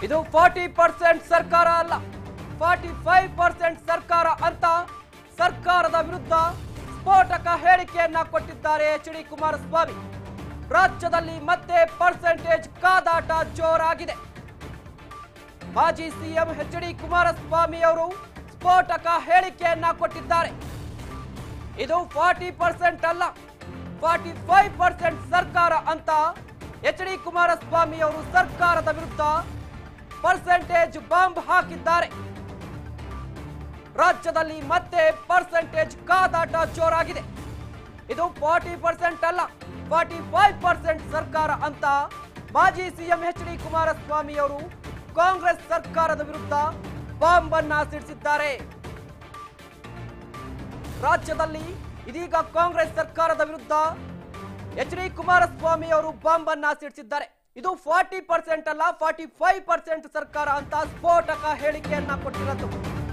ಇದು forty percent ಸರ್ಕಾರ ಅಲ್ಲ ಫಾರ್ಟಿ ಫೈವ್ ಪರ್ಸೆಂಟ್ ಸರ್ಕಾರ ಅಂತ ಸರ್ಕಾರದ ವಿರುದ್ಧ ಸ್ಫೋಟಕ ಹೇಳಿಕೆಯನ್ನ ಕೊಟ್ಟಿದ್ದಾರೆ ಎಚ್ ಡಿ ಕುಮಾರಸ್ವಾಮಿ ರಾಜ್ಯದಲ್ಲಿ ಮತ್ತೆ ಪರ್ಸೆಂಟೇಜ್ ಕಾದಾಟ ಜೋರಾಗಿದೆ ಮಾಜಿ ಸಿಎಂ ಎಚ್ ಡಿ ಕುಮಾರಸ್ವಾಮಿ ಅವರು ಸ್ಫೋಟಕ ಹೇಳಿಕೆಯನ್ನ ಕೊಟ್ಟಿದ್ದಾರೆ ಇದು ಫಾರ್ಟಿ ಪರ್ಸೆಂಟ್ ಅಲ್ಲ ಫಾರ್ಟಿ ಫೈವ್ ಪರ್ಸೆಂಟ್ ಸರ್ಕಾರ ಅಂತ ಎಚ್ ಡಿ ಕುಮಾರಸ್ವಾಮಿ ಅವರು ಸರ್ಕಾರದ ವಿರುದ್ಧ ಪರ್ಸೆಂಟೇಜ್ ಬಾಂಬ್ ಹಾಕಿದ್ದಾರೆ ರಾಜ್ಯದಲ್ಲಿ ಮತ್ತೆ ಪರ್ಸೆಂಟೇಜ್ ಕಾದಾಟ ಜೋರಾಗಿದೆ ಇದು ಫಾರ್ಟಿ ಪರ್ಸೆಂಟ್ ಅಲ್ಲ ಫಾರ್ಟಿ ಫೈವ್ ಪರ್ಸೆಂಟ್ ಸರ್ಕಾರ ಅಂತ ಮಾಜಿ ಸಿಎಂ ಎಚ್ ಡಿ ಕುಮಾರಸ್ವಾಮಿ ಅವರು ಕಾಂಗ್ರೆಸ್ ಸರ್ಕಾರದ ವಿರುದ್ಧ ಬಾಂಬ್ ಅನ್ನ ಸಿಡಿಸಿದ್ದಾರೆ ರಾಜ್ಯದಲ್ಲಿ ಇದೀಗ ಕಾಂಗ್ರೆಸ್ ಸರ್ಕಾರದ ವಿರುದ್ಧ ಎಚ್ ಡಿ ಕುಮಾರಸ್ವಾಮಿ ಅವರು ಬಾಂಬ್ ಅನ್ನ ಸಿಡಿಸಿದ್ದಾರೆ ಇದು ಫಾರ್ಟಿ ಪರ್ಸೆಂಟ್ ಅಲ್ಲ ಫಾರ್ಟಿ ಫೈವ್ ಪರ್ಸೆಂಟ್ ಸರ್ಕಾರ ಅಂತ ಸ್ಫೋಟಕ ಹೇಳಿಕೆಯನ್ನ ಕೊಟ್ಟಿರೋದು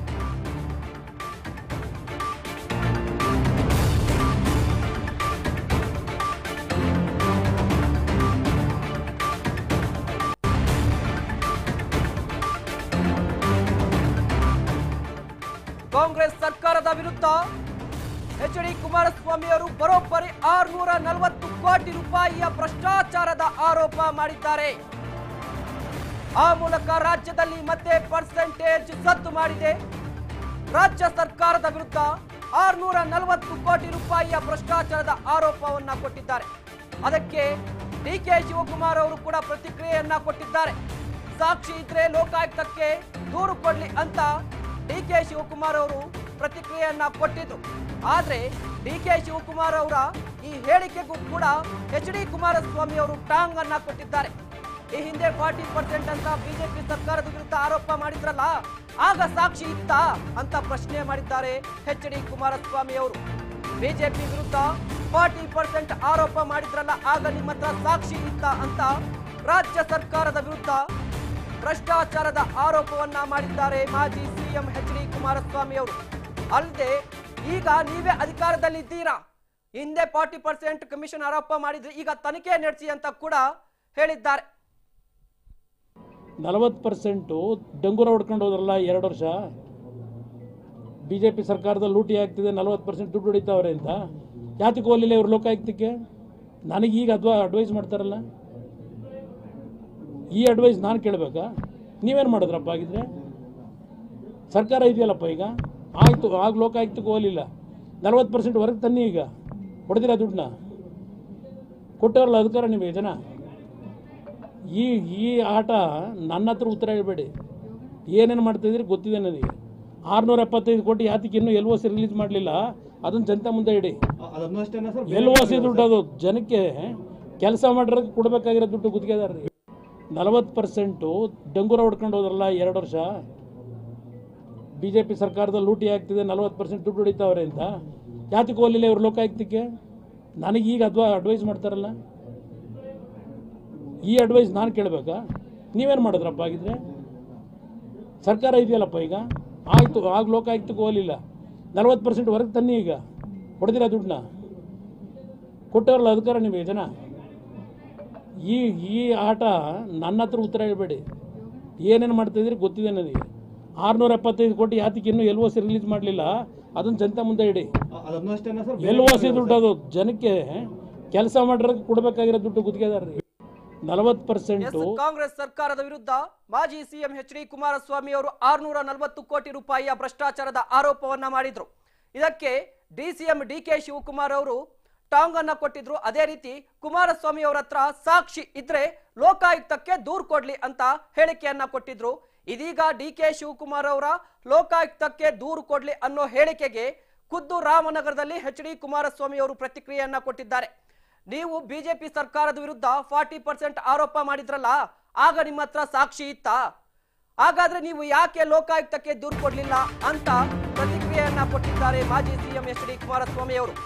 ಕಾಂಗ್ರೆಸ್ ಸರ್ಕಾರದ ವಿರುದ್ಧ ಎಚ್ ಡಿ ಕುಮಾರಸ್ವಾಮಿ ಅವರು ಬರೋಬ್ಬರಿ ಆರ್ನೂರ ನಲವತ್ತು ಕೋಟಿ ರೂಪಾಯಿಯ ಭ್ರಷ್ಟಾಚಾರದ ಆರೋಪ ಮಾಡಿದ್ದಾರೆ ಆ ಮೂಲಕ ರಾಜ್ಯದಲ್ಲಿ ಮತ್ತೆ ಪರ್ಸೆಂಟೇಜ್ ಸದ್ದು ಮಾಡಿದೆ ರಾಜ್ಯ ಸರ್ಕಾರದ ವಿರುದ್ಧ ಆರ್ನೂರ ನಲವತ್ತು ಕೋಟಿ ರೂಪಾಯಿಯ ಭ್ರಷ್ಟಾಚಾರದ ಆರೋಪವನ್ನ ಕೊಟ್ಟಿದ್ದಾರೆ ಅದಕ್ಕೆ ಡಿ ಕೆ ಶಿವಕುಮಾರ್ ಅವರು ಕೂಡ ಪ್ರತಿಕ್ರಿಯೆಯನ್ನ ಕೊಟ್ಟಿದ್ದಾರೆ ಸಾಕ್ಷಿ ಇದ್ರೆ ಲೋಕಾಯುಕ್ತಕ್ಕೆ ದೂರು ಕೊಡ್ಲಿ ಅಂತ ಡಿ ಕೆ ಶಿವಕುಮಾರ್ ಅವರು ಪ್ರತಿಕ್ರಿಯೆಯನ್ನ ಕೊಟ್ಟಿದ್ರು ಆದ್ರೆ ಡಿ ಕೆ ಶಿವಕುಮಾರ್ ಅವರ ಈ ಹೇಳಿಕೆಗೂ ಕೂಡ ಎಚ್ ಡಿ ಕುಮಾರಸ್ವಾಮಿ ಅವರು ಟಾಂಗ್ ಅನ್ನ ಕೊಟ್ಟಿದ್ದಾರೆ ಈ ಹಿಂದೆ ಫಾರ್ಟಿ ಪರ್ಸೆಂಟ್ ಅಂತ ಬಿಜೆಪಿ ಸರ್ಕಾರದ ವಿರುದ್ಧ ಆರೋಪ ಮಾಡಿದ್ರಲ್ಲ ಆಗ ಸಾಕ್ಷಿ ಇತ್ತ ಅಂತ ಪ್ರಶ್ನೆ ಮಾಡಿದ್ದಾರೆ ಎಚ್ ಡಿ ಕುಮಾರಸ್ವಾಮಿ ಅವರು ಬಿಜೆಪಿ ವಿರುದ್ಧ ಫಾರ್ಟಿ ಪರ್ಸೆಂಟ್ ಆರೋಪ ಮಾಡಿದ್ರಲ್ಲ ಆಗ ನಿಮ್ಮ ಹತ್ರ ಸಾಕ್ಷಿ ಇತ್ತ ಅಂತ ರಾಜ್ಯ ಸರ್ಕಾರದ ವಿರುದ್ಧ ಭ್ರಷ್ಟಾಚಾರದ ಆರೋಪವನ್ನ ಮಾಡಿದ್ದಾರೆ ಮಾಜಿ ಸಿಎಂ ಎಚ್ ಡಿ ಕುಮಾರಸ್ವಾಮಿ ಅವರು ಅಲ್ಲದೆ ಈಗ ನೀವೇ ಅಧಿಕಾರದಲ್ಲಿದ್ದೀರಾ ಹಿಂದೆ ಫಾರ್ಟಿ ಪರ್ಸೆಂಟ್ ಕಮಿಷನ್ ಆರೋಪ ಮಾಡಿದ್ರೆ ಈಗ ತನಿಖೆ ನಡೆಸಿ ಅಂತ ಕೂಡ ಹೇಳಿದ್ದಾರೆ ನಲವತ್ತು ಪರ್ಸೆಂಟು ಡಂಗುರ ಹೊಡ್ಕೊಂಡು ಹೋದ್ರಲ್ಲ ಎರಡು ವರ್ಷ ಬಿ ಜೆ ಪಿ ಸರ್ಕಾರದಲ್ಲಿ ಲೂಟಿ ಆಗ್ತಿದೆ ನಲವತ್ತು ಪರ್ಸೆಂಟ್ ದುಡ್ಡು ಹೊಡಿತಾವ್ರೆ ಅಂತ ಯಾತಕ್ಕೆ ಹೋಗಲಿಲ್ಲ ಇವ್ರು ಲೋಕಾಯುಕ್ತಕ್ಕೆ ನನಗೆ ಈಗ ಅದ್ವಾ ಅಡ್ವೈಸ್ ಮಾಡ್ತಾರಲ್ಲ ಈ ಅಡ್ವೈಸ್ ನಾನು ಕೇಳಬೇಕಾ ನೀವೇನು ಮಾಡಿದ್ರಪ್ಪ ಆಗಿದ್ರೆ ಸರ್ಕಾರ ಇದೆಯಲ್ಲಪ್ಪ ಈಗ ಆಯಿತು ಆಗ ಲೋಕಾಯುಕ್ತಕ್ಕೆ ಹೋಗಲಿಲ್ಲ ನಲವತ್ತು ಪರ್ಸೆಂಟ್ ಹೊರಗೆ ತನ್ನಿ ಈಗ ಹೊಡೆದಿರ ದುಡ್ಡನ್ನ ಕೊಟ್ಟವ್ರಲ್ಲ ಅಧಿಕಾರ ನಿಮಗೆ ಜನ ಈ ಈ ಆಟ ನನ್ನ ಹತ್ರ ಉತ್ತರ ಹೇಳ್ಬೇಡಿ ಏನೇನು ಮಾಡ್ತಾಯಿದ್ರಿ ಗೊತ್ತಿದೆ ನನಗೆ ಆರುನೂರ ಎಪ್ಪತ್ತೈದು ಕೋಟಿ ಯಾತಕ್ಕೆ ಇನ್ನೂ ಎಲ್ ಒ ಸಿ ರಿಲೀಸ್ ಮಾಡಲಿಲ್ಲ ಅದನ್ನು ಜನತಾ ಮುಂದೆ ಇಡಿ ಅದನ್ನು ಅಷ್ಟೇನಾ ಸರ್ ಎಲ್ ಒ ಸಿ ದುಡ್ಡು ಅದು ಜನಕ್ಕೆ ಕೆಲಸ ಮಾಡಿರೋಕೆ ಕೊಡಬೇಕಾಗಿರೋ ದುಡ್ಡು ಗುತ್ತಿಗೆದಾರ್ರಿ ನಲವತ್ತು ಪರ್ಸೆಂಟು ಡಂಗುರ ಹೊಡ್ಕೊಂಡು ಹೋದ್ರಲ್ಲ ಎರಡು ವರ್ಷ ಬಿ ಜೆ ಪಿ ಸರ್ಕಾರದಲ್ಲಿ ಲೂಟಿ ಆಗ್ತಿದೆ ನಲವತ್ತು ಪರ್ಸೆಂಟ್ ದುಡ್ಡು ಹೊಡಿತಾವ್ರೆ ಅಂತ ಯಾತಕ್ಕೆ ಹೋಗಲಿಲ್ಲ ಇವ್ರು ಲೋಕಾಯುಕ್ತಕ್ಕೆ ನನಗೆ ಈಗ ಅದ್ವಾ ಅಡ್ವೈಸ್ ಮಾಡ್ತಾರಲ್ಲ ಈ ಅಡ್ವೈಸ್ ನಾನು ಕೇಳಬೇಕಾ ನೀವೇನು ಮಾಡಿದ್ರಪ್ಪ ಆಗಿದ್ರೆ ಸರ್ಕಾರ ಇದೆಯಲ್ಲಪ್ಪ ಈಗ ಆಯಿತು ಆಗ ಲೋಕಾಯುಕ್ತಕ್ಕೆ ಹೋಗಲಿಲ್ಲ ನಲವತ್ತು ಪರ್ಸೆಂಟ್ ಹೊರಗೆ ತನ್ನಿ ಈಗ ಹೊಡೆದಿರ ದುಡ್ಡನ್ನ ಕೊಟ್ಟವ್ರಲ್ಲ ಅಧಿಕಾರ ನಿಮಗೆ ಜನ ಈ ಈ ಆಟ ನನ್ನ ಹತ್ರ ಉತ್ತರ ಹೇಳ್ಬೇಡಿ ಏನೇನು ಮಾಡ್ತಾಯಿದ್ರಿ ಗೊತ್ತಿದೆ ನನಗೆ ಆರುನೂರ ಎಪ್ಪತ್ತೈದು ಕೋಟಿ ಯಾತಕ್ಕೆ ಇನ್ನೂ ಎಲ್ ಒ ಸಿ ರಿಲೀಸ್ ಮಾಡಲಿಲ್ಲ ಅದನ್ನು ಜನತಾ ಮುಂದೆ ಇಡಿ ಅದನ್ನು ಅಷ್ಟೇನಾ ಸರ್ ಎಲ್ ಒ ಸಿ ದುಡ್ಡು ಅದು ಜನಕ್ಕೆ ಕೆಲಸ ಮಾಡಿರೋಕೆ ಕೊಡಬೇಕಾಗಿರೋ ದುಡ್ಡು ಗುತ್ತಿಗೆದಾರ್ರಿ ನಲವತ್ತು ಎಸ್ ಪರ್ಸೆಂಟು ಕಾಂಗ್ರೆಸ್ ಸರ್ಕಾರದ ವಿರುದ್ಧ ಮಾಜಿ ಸಿಎಂ ಎಚ್ ಡಿ ಕುಮಾರಸ್ವಾಮಿ ಅವರು ಆರ್ನೂರ ನಲವತ್ತು ಕೋಟಿ ರೂಪಾಯಿಯ ಭ್ರಷ್ಟಾಚಾರದ ಆರೋಪವನ್ನ ಮಾಡಿದ್ರು ಇದಕ್ಕೆ ಡಿಸಿಎಂ ಡಿ ಕೆ ಶಿವಕುಮಾರ್ ಅವರು ಟಾಂಗ್ ಅನ್ನ ಕೊಟ್ಟಿದ್ರು ಅದೇ ರೀತಿ ಕುಮಾರಸ್ವಾಮಿ ಅವರ ಹತ್ರ ಸಾಕ್ಷಿ ಇದ್ರೆ ಲೋಕಾಯುಕ್ತಕ್ಕೆ ದೂರ್ ಕೊಡ್ಲಿ ಅಂತ ಹೇಳಿಕೆಯನ್ನ ಕೊಟ್ಟಿದ್ರು ಇದೀಗ ಡಿ ಕೆ ಶಿವಕುಮಾರ್ ಅವರ ಲೋಕಾಯುಕ್ತಕ್ಕೆ ದೂರು ಕೊಡ್ಲಿ ಅನ್ನೋ ಹೇಳಿಕೆಗೆ ಖುದ್ದು ರಾಮನಗರದಲ್ಲಿ ಎಚ್ ಡಿ ಕುಮಾರಸ್ವಾಮಿ ಅವರು ಪ್ರತಿಕ್ರಿಯೆಯನ್ನ ಕೊಟ್ಟಿದ್ದಾರೆ ನೀವು ಬಿಜೆಪಿ ಸರ್ಕಾರದ ವಿರುದ್ಧ ಫಾರ್ಟಿ ಪರ್ಸೆಂಟ್ ಆರೋಪ ಮಾಡಿದ್ರಲ್ಲ ಆಗ ನಿಮ್ಮ ಹತ್ರ ಸಾಕ್ಷಿ ಇತ್ತ ಹಾಗಾದ್ರೆ ನೀವು ಯಾಕೆ ಲೋಕಾಯುಕ್ತಕ್ಕೆ ದೂರು ಕೊಡ್ಲಿಲ್ಲ ಅಂತ ಪ್ರತಿಕ್ರಿಯೆಯನ್ನ ಕೊಟ್ಟಿದ್ದಾರೆ ಮಾಜಿ ಸಿಎಂ ಎಚ್ ಡಿ ಕುಮಾರಸ್ವಾಮಿ ಅವರು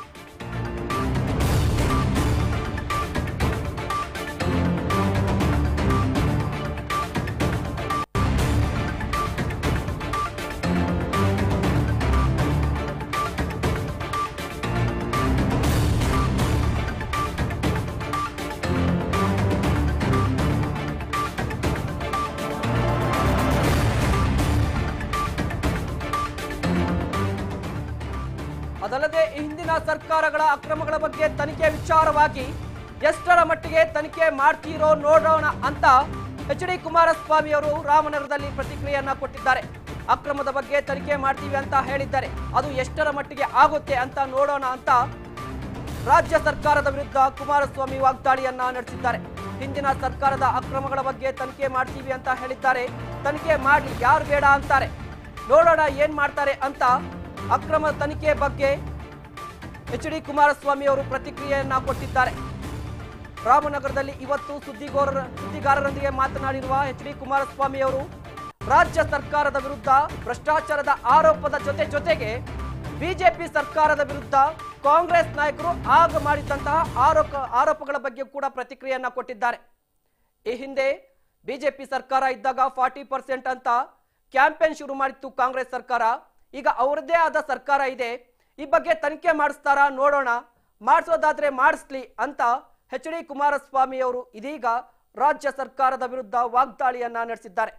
ಅದಲ್ಲದೆ ಈ ಹಿಂದಿನ ಸರ್ಕಾರಗಳ ಅಕ್ರಮಗಳ ಬಗ್ಗೆ ತನಿಖೆ ವಿಚಾರವಾಗಿ ಎಷ್ಟರ ಮಟ್ಟಿಗೆ ತನಿಖೆ ಮಾಡ್ತೀರೋ ನೋಡೋಣ ಅಂತ ಎಚ್ ಡಿ ಕುಮಾರಸ್ವಾಮಿ ಅವರು ರಾಮನಗರದಲ್ಲಿ ಪ್ರತಿಕ್ರಿಯೆಯನ್ನ ಕೊಟ್ಟಿದ್ದಾರೆ ಅಕ್ರಮದ ಬಗ್ಗೆ ತನಿಖೆ ಮಾಡ್ತೀವಿ ಅಂತ ಹೇಳಿದ್ದಾರೆ ಅದು ಎಷ್ಟರ ಮಟ್ಟಿಗೆ ಆಗುತ್ತೆ ಅಂತ ನೋಡೋಣ ಅಂತ ರಾಜ್ಯ ಸರ್ಕಾರದ ವಿರುದ್ಧ ಕುಮಾರಸ್ವಾಮಿ ವಾಗ್ದಾಳಿಯನ್ನ ನಡೆಸಿದ್ದಾರೆ ಹಿಂದಿನ ಸರ್ಕಾರದ ಅಕ್ರಮಗಳ ಬಗ್ಗೆ ತನಿಖೆ ಮಾಡ್ತೀವಿ ಅಂತ ಹೇಳಿದ್ದಾರೆ ತನಿಖೆ ಮಾಡ್ಲಿ ಯಾರು ಬೇಡ ಅಂತಾರೆ ನೋಡೋಣ ಏನ್ ಮಾಡ್ತಾರೆ ಅಂತ ಅಕ್ರಮ ತನಿಖೆ ಬಗ್ಗೆ ಎಚ್ ಡಿ ಕುಮಾರಸ್ವಾಮಿ ಅವರು ಪ್ರತಿಕ್ರಿಯೆಯನ್ನ ಕೊಟ್ಟಿದ್ದಾರೆ ರಾಮನಗರದಲ್ಲಿ ಇವತ್ತು ಸುದ್ದಿಗೋರರ ಸುದ್ದಿಗಾರರೊಂದಿಗೆ ಮಾತನಾಡಿರುವ ಎಚ್ ಡಿ ಕುಮಾರಸ್ವಾಮಿ ಅವರು ರಾಜ್ಯ ಸರ್ಕಾರದ ವಿರುದ್ಧ ಭ್ರಷ್ಟಾಚಾರದ ಆರೋಪದ ಜೊತೆ ಜೊತೆಗೆ ಬಿಜೆಪಿ ಸರ್ಕಾರದ ವಿರುದ್ಧ ಕಾಂಗ್ರೆಸ್ ನಾಯಕರು ಆಗ ಮಾಡಿದಂತಹ ಆರೋಪ ಆರೋಪಗಳ ಬಗ್ಗೆ ಕೂಡ ಪ್ರತಿಕ್ರಿಯೆಯನ್ನ ಕೊಟ್ಟಿದ್ದಾರೆ ಈ ಹಿಂದೆ ಬಿಜೆಪಿ ಸರ್ಕಾರ ಇದ್ದಾಗ ಫಾರ್ಟಿ ಪರ್ಸೆಂಟ್ ಅಂತ ಕ್ಯಾಂಪೇನ್ ಶುರು ಮಾಡಿತ್ತು ಕಾಂಗ್ರೆಸ್ ಸರ್ಕಾರ ಈಗ ಅವರದೇ ಆದ ಸರ್ಕಾರ ಇದೆ ಈ ಬಗ್ಗೆ ತನಿಖೆ ಮಾಡಿಸ್ತಾರಾ ನೋಡೋಣ ಮಾಡಿಸೋದಾದ್ರೆ ಮಾಡಿಸ್ಲಿ ಅಂತ ಎಚ್ ಡಿ ಕುಮಾರಸ್ವಾಮಿ ಅವರು ಇದೀಗ ರಾಜ್ಯ ಸರ್ಕಾರದ ವಿರುದ್ಧ ವಾಗ್ದಾಳಿಯನ್ನ ನಡೆಸಿದ್ದಾರೆ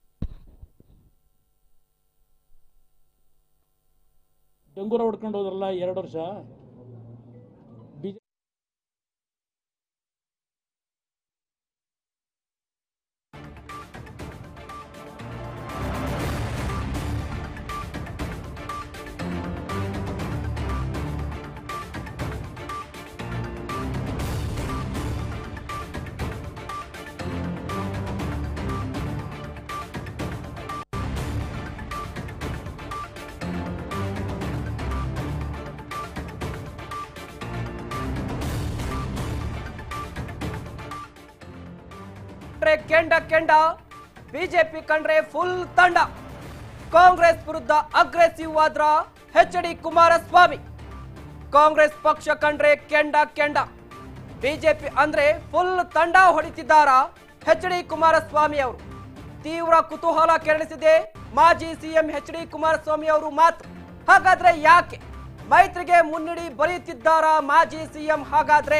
ಡಂಗೂರ ಹೊಡ್ಕೊಂಡು ಹೋದ್ರಲ್ಲ ಎರಡು ವರ್ಷ ಬಿಜೆ ಕಂಡ್ರೆ ಕೆಂಡ ಕೆಂಡ ಬಿಜೆಪಿ ಕಂಡ್ರೆ ಫುಲ್ ತಂಡ ಕಾಂಗ್ರೆಸ್ ವಿರುದ್ಧ ಅಗ್ರೆಸಿವ್ ಆದ್ರ ಎಚ್ ಡಿ ಕುಮಾರಸ್ವಾಮಿ ಕಾಂಗ್ರೆಸ್ ಪಕ್ಷ ಕಂಡ್ರೆ ಕೆಂಡ ಕೆಂಡ ಬಿಜೆಪಿ ಅಂದ್ರೆ ಫುಲ್ ತಂಡ ಹೊಡಿತಿದ್ದಾರ ಎಚ್ ಡಿ ಕುಮಾರಸ್ವಾಮಿ ಅವರು ತೀವ್ರ ಕುತೂಹಲ ಕೆರಳಿಸಿದೆ ಮಾಜಿ ಸಿಎಂ ಎಚ್ ಡಿ ಕುಮಾರಸ್ವಾಮಿ ಅವರು ಮಾತು ಹಾಗಾದ್ರೆ ಯಾಕೆ ಮೈತ್ರಿಗೆ ಮುನ್ನಡಿ ಬರೆಯುತ್ತಿದ್ದಾರಾ ಮಾಜಿ ಸಿಎಂ ಹಾಗಾದ್ರೆ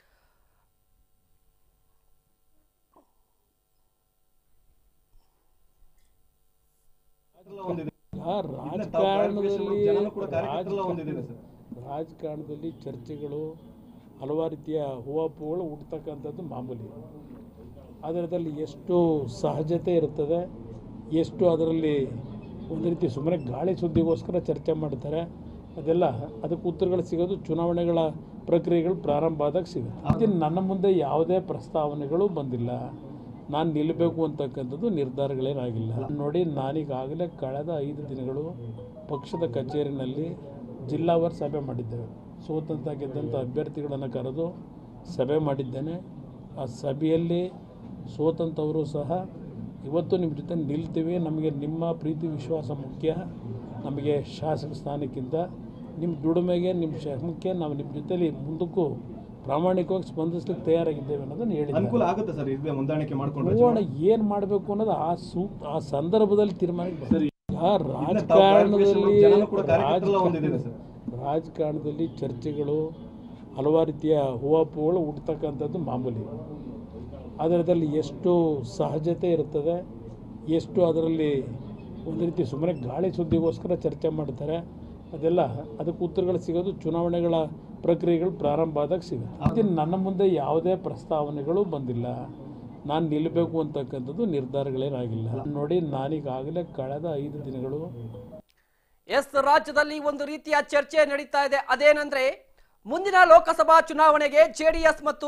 ಒಂದಿದೆ ಆ ಇದನ್ನ ತಾವು ರಾಜಕಾರಣದಲ್ಲಿ ಜನನು ಕೂಡ ಕಾರ್ಯಕರ್ತರೆಲ್ಲ ಒಂದಿದೆ ಸರ್. ರಾಜಕಾರಣದಲ್ಲಿ ಚರ್ಚೆಗಳು ಹಲವಾರು ರೀತಿಯ ಹೂವಾಪುಗಳು ಹುಟ್ಟತಕ್ಕಂಥದ್ದು ಮಾಮೂಲಿ ಅದರದಲ್ಲಿ ಎಷ್ಟು ಸಹಜತೆ ಇರ್ತದೆ ಎಷ್ಟು ಅದರಲ್ಲಿ ಒಂದು ರೀತಿ ಸುಮ್ಮನೆ ಗಾಳಿ ಸುದ್ದಿಗೋಸ್ಕರ ಚರ್ಚೆ ಮಾಡ್ತಾರೆ ಅದೆಲ್ಲ ಅದಕ್ಕೆ ಉತ್ತರಗಳು ಸಿಗೋದು ಚುನಾವಣೆಗಳ ಪ್ರಕ್ರಿಯೆಗಳು ಪ್ರಾರಂಭ ಆದಾಗ ಸಿಗುತ್ತೆ ಅದೇ ನನ್ನ ಮುಂದೆ ಯಾವುದೇ ಪ್ರಸ್ತಾವನೆಗಳು ಬಂದಿಲ್ಲ ನಾನು ನಿಲ್ಲಬೇಕು ಅಂತಕ್ಕಂಥದ್ದು ನಿರ್ಧಾರಗಳೇನಾಗಿಲ್ಲ ನೋಡಿ ನಾನೀಗಾಗಲೇ ಕಳೆದ ಐದು ದಿನಗಳು ಪಕ್ಷದ ಕಚೇರಿನಲ್ಲಿ ಜಿಲ್ಲಾವಾರು ಸಭೆ ಮಾಡಿದ್ದೇವೆ ಸೋತಂತ ಗೆದ್ದಂಥ ಅಭ್ಯರ್ಥಿಗಳನ್ನು ಕರೆದು ಸಭೆ ಮಾಡಿದ್ದೇನೆ ಆ ಸಭೆಯಲ್ಲಿ ಸೋತಂಥವರು ಸಹ ಇವತ್ತು ನಿಮ್ಮ ಜೊತೆ ನಿಲ್ತೀವಿ ನಮಗೆ ನಿಮ್ಮ ಪ್ರೀತಿ ವಿಶ್ವಾಸ ಮುಖ್ಯ ನಮಗೆ ಶಾಸಕ ಸ್ಥಾನಕ್ಕಿಂತ ನಿಮ್ಮ ದುಡಿಮೆಗೆ ನಿಮ್ಮ ಶ್ರಮಕ್ಕೆ ನಾವು ನಿಮ್ಮ ಜೊತೆಲಿ ಮುಂದಕ್ಕೂ ಪ್ರಾಮಾಣಿಕವಾಗಿ ಸ್ಪಂದಿಸ್ಲಿಕ್ಕೆ ತಯಾರಾಗಿದ್ದೇವೆ ಅನ್ನೋದನ್ನು ಹೇಳಿದ್ದೇನೆ ಅನುಕೂಲ ಆಗುತ್ತೆ ಸರ್ ಇದೇ ಹೊಂದಾಣಿಕೆ ಮಾಡ್ಕೊಂಡ್ರೆ ನೋಡೋಣ ಏನು ಮಾಡಬೇಕು ಅನ್ನೋದು ಆ ಸೂ ಆ ಸಂದರ್ಭದಲ್ಲಿ ತೀರ್ಮಾನಕ್ಕೆ ಬರ್ತದೆ. ಆ ಇದನ್ನ ತಾವು ರಾಜಕಾರಣದಲ್ಲಿ ಜನನು ಕೂಡ ಕಾರ್ಯಕರ್ತರೆಲ್ಲ ಒಂದಿದೆ ಸರ್. ರಾಜಕಾರಣದಲ್ಲಿ ಚರ್ಚೆಗಳು ಹಲವಾರು ರೀತಿಯ ಹೂವಾಪುಗಳು ಹುಟ್ಟತಕ್ಕಂಥದ್ದು ಮಾಮೂಲಿ ಅದರದಲ್ಲಿ ಎಷ್ಟು ಸಹಜತೆ ಇರ್ತದೆ ಎಷ್ಟು ಅದರಲ್ಲಿ ಒಂದು ರೀತಿ ಸುಮ್ಮನೆ ಗಾಳಿ ಸುದ್ದಿಗೋಸ್ಕರ ಚರ್ಚೆ ಮಾಡ್ತಾರೆ ಅದೆಲ್ಲ ಅದಕ್ಕೆ ಉತ್ತರಗಳು ಸಿಗೋದು ಚುನಾವಣೆಗಳ ಪ್ರಕ್ರಿಯೆಗಳು ಪ್ರಾರಂಭ ಆದಾಗ ಸಿಗುತ್ತೆ ಅದೇ ನನ್ನ ಮುಂದೆ ಯಾವುದೇ ಪ್ರಸ್ತಾವನೆಗಳು ಬಂದಿಲ್ಲ ನಾನು ನಿಲ್ಲಬೇಕು ಅಂತಕ್ಕಂಥದ್ದು ನಿರ್ಧಾರಗಳೇನಾಗಿಲ್ಲ ನೋಡಿ ನಾನೀಗಾಗಲೇ ಕಳೆದ ಐದು ದಿನಗಳು ಎಸ್ ರಾಜ್ಯದಲ್ಲಿ ಒಂದು ರೀತಿಯ ಚರ್ಚೆ ನಡೀತಾ ಇದೆ ಅದೇನಂದ್ರೆ ಮುಂದಿನ ಲೋಕಸಭಾ ಚುನಾವಣೆಗೆ ಜೆಡಿಎಸ್ ಮತ್ತು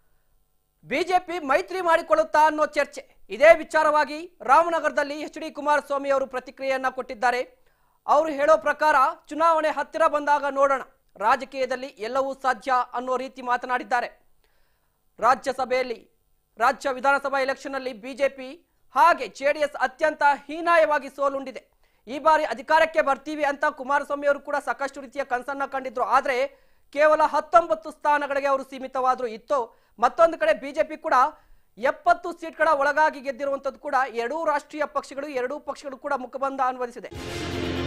ಬಿಜೆಪಿ ಮೈತ್ರಿ ಮಾಡಿಕೊಳ್ಳುತ್ತಾ ಅನ್ನೋ ಚರ್ಚೆ ಇದೇ ವಿಚಾರವಾಗಿ ರಾಮನಗರದಲ್ಲಿ ಎಚ್ ಡಿ ಕುಮಾರಸ್ವಾಮಿ ಅವರು ಪ್ರತಿಕ್ರಿಯೆಯನ್ನ ಕೊಟ್ಟಿದ್ದಾರೆ ಅವರು ಹೇಳೋ ಪ್ರಕಾರ ಚುನಾವಣೆ ಹತ್ತಿರ ಬಂದಾಗ ನೋಡೋಣ ರಾಜಕೀಯದಲ್ಲಿ ಎಲ್ಲವೂ ಸಾಧ್ಯ ಅನ್ನೋ ರೀತಿ ಮಾತನಾಡಿದ್ದಾರೆ ರಾಜ್ಯಸಭೆಯಲ್ಲಿ ರಾಜ್ಯ ವಿಧಾನಸಭಾ ಎಲೆಕ್ಷನ್ ಅಲ್ಲಿ ಬಿಜೆಪಿ ಹಾಗೆ ಜೆಡಿಎಸ್ ಅತ್ಯಂತ ಹೀನಾಯವಾಗಿ ಸೋಲುಂಡಿದೆ ಈ ಬಾರಿ ಅಧಿಕಾರಕ್ಕೆ ಬರ್ತೀವಿ ಅಂತ ಕುಮಾರಸ್ವಾಮಿ ಅವರು ಕೂಡ ಸಾಕಷ್ಟು ರೀತಿಯ ಕನಸನ್ನ ಕಂಡಿದ್ರು ಆದ್ರೆ ಕೇವಲ ಹತ್ತೊಂಬತ್ತು ಸ್ಥಾನಗಳಿಗೆ ಅವರು ಸೀಮಿತವಾದ್ರು ಇತ್ತು ಮತ್ತೊಂದು ಕಡೆ ಬಿಜೆಪಿ ಕೂಡ ಎಪ್ಪತ್ತು ಸೀಟ್ಗಳ ಒಳಗಾಗಿ ಗೆದ್ದಿರುವಂತದ್ದು ಕೂಡ ಎರಡೂ ರಾಷ್ಟ್ರೀಯ ಪಕ್ಷಗಳು ಎರಡೂ ಪಕ್ಷಗಳು ಕೂಡ ಮುಖಬಂಧ ಅನ್ವಯಿಸಿದೆ